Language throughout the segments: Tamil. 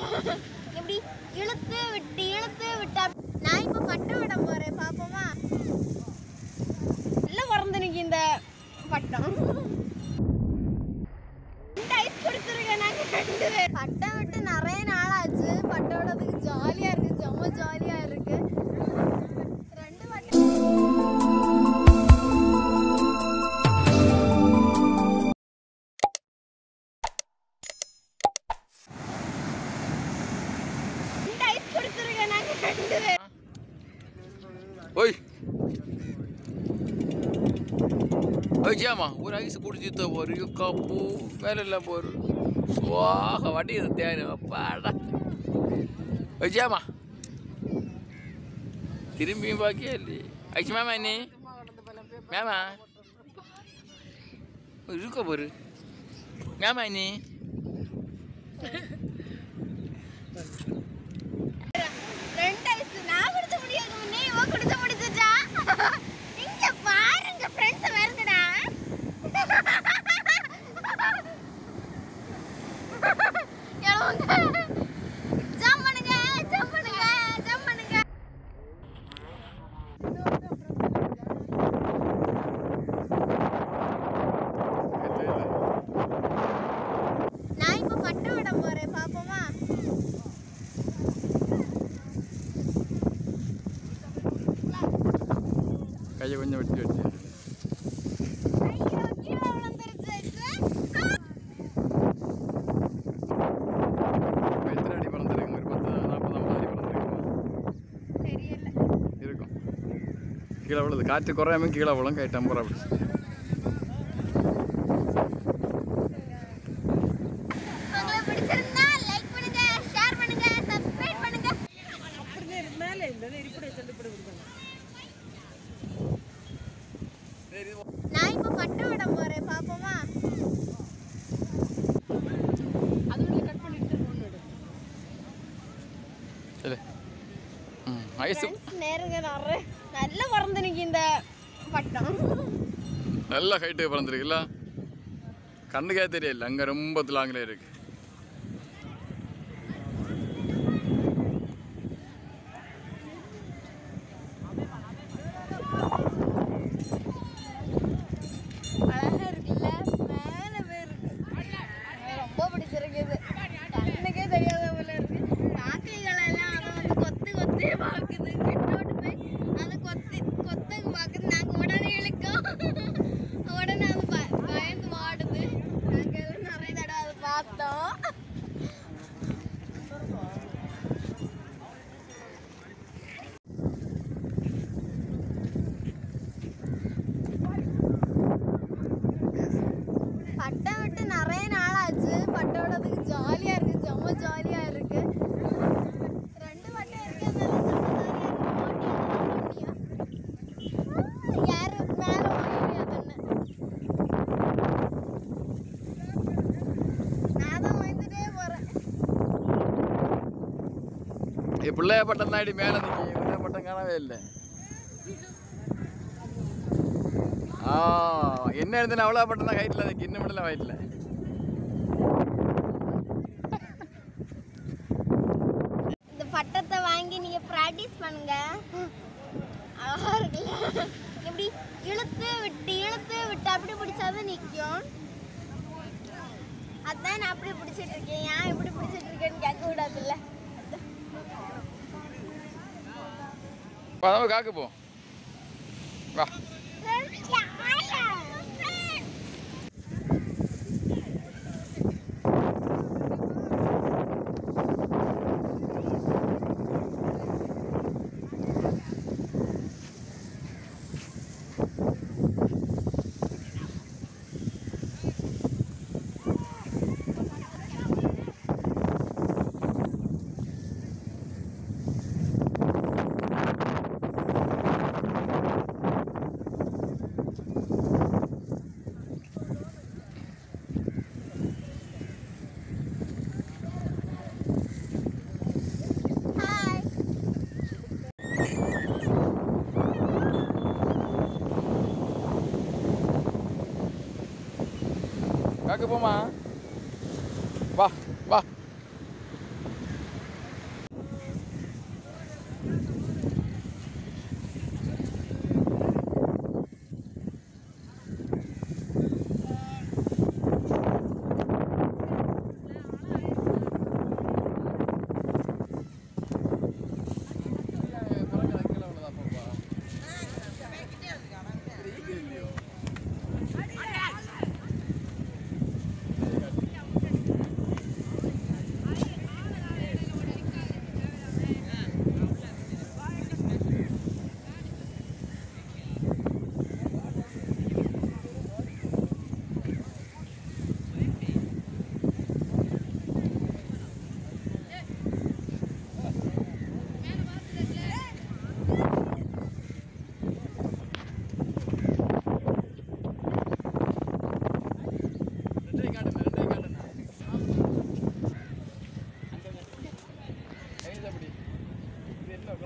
இப்படி இழுத்து விட்டு இழுத்து விட்டா நான் இப்போ பட்டம் விட போறேன் பாப்போமா நல்லா பிறந்து நிற்கி இந்த பட்டம் இந்த ஐஸ் குடிச்சிருக்கேன் நாங்க ரெண்டு பேர் பட்டம் விட்டு நிறைய நாள் ஆச்சு பட்டம் விடறதுக்கு ஜாலியா இருக்கு செம்ம ஜாலியா இருக்கு ரெண்டு பட்டம் இந்த ஐஸ் குடிச்சிருக்கேன் நாங்க ரெண்டு பேர் ஓய் ஓய் ஜியாமா ஒரு ஐஸ் குடிச்சித்த ஒரு கப்பு மேல எல்லாம் போரு சுவாக வட்டி இது தேனு அப்பாடா ஓய் ஜியாமா திரும்பியும் பாக்கியா இல்லையே ஐஸ் மேமா நீ மேமா இருக்க போரு மேமா நீ ரெண்டு ஐஸ் நான் குடிச்ச முடியாது முன்னே இவ குடிச்ச முடிச்சுட்டா இங்க பாருங்க ஃப்ரெண்ட்ஸ் வருங்கடா எழுவுங்க ஜம்ப் பண்ணுங்க ஜம்ப் பண்ணுங்க ஜம்ப் பண்ணுங்க நான் இப்போ பட்டம் விட போறேன் பாப்போமா கையை கொஞ்சம் வெட்டி வச்சு ஐயோ கீழே விழுந்துருச்சு எத்தனை அடி பறந்துருக்கும் ஒரு பத்து நாற்பது ஐம்பது அடி பறந்துருக்குமா தெரியல இருக்கும் கீழே விழுது காற்று குறையாம கீழே விழும் கை டம்பர் அப்படி உங்களுக்கு பிடிச்சிருந்தா லைக் பண்ணுங்க ஷேர் பண்ணுங்க சப்ஸ்கிரைப் பண்ணுங்க நான் இப்போ பட்டம் விட போறேன் பாப்போமா சரி ம் ஐஸு ஃப்ரெண்ட்ஸ் நேருங்க நிறைய நல்லா பறந்து நிற்கி இந்த பட்டம் நல்ல ஹைட்டு பறந்துருக்குல்ல கண்ணுக்கே தெரியல அங்கே ரொம்ப லாங்கில் இருக்கு அழகா இருக்குல்ல மேல போய் இருக்கு எனக்கு ரொம்ப பிடிச்சிருக்குது கண்ணுக்கே தெரியாத போல இருக்கு காக்கைகள் எல்லாம் அதை வந்து கொத்து கொத்தி பாக்குது கிட்டோட்டு போய் அதை கொத்தி கொத்த பாக்குது நாங்க உடனே இழுக்கோம் உடனே அது ப- பயந்து வாடுது நாங்க எல்லாம் நிறைய தடவை அதை பார்த்தோம் பட்டம் விட்டு நிறைய நாள் ஆச்சு பட்டம் விடறதுக்கு ஜாலியா இருக்கு செம்ம ஜாலியா இருக்கு ரெண்டு பட்டம் இருக்கு அதனால செம்ம ஜாலியா இருக்கு. மாட்டியா? ஆ, யாரு மேல போயிரு அதன்னு நான் தான் வந்துட்டே போறேன் இது பிள்ளைய பட்டம் தான் மேலே நிற்கி பிள்ளைய பட்டம் காணவே இல்லை ஆ என்ன இருந்தேன் அவ்வளோ பட்டம் தான் ஹைட்டில் அதுக்கு இன்னும் மட்டும் ஹைட்டில் இந்த பட்டத்தை வாங்கி நீங்க பிராக்டிஸ் பண்ணுங்க அழகா இருக்குல்ல இப்படி இழுத்து விட்டு இழுத்து விட்டு அப்படி பிடிச்சாதான் நிற்கும் அதான் நான் அப்படி பிடிச்சிட்டு இருக்கேன் ஏன் இப்படி பிடிச்சிட்டு இருக்கேன்னு கேட்க கூடாதுல்ல வா நம்ம காக்கு போ வா ஹாய் காக்கு போமா வா வா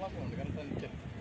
நல்லா போகுது கரெக்டாக நிற்கிறது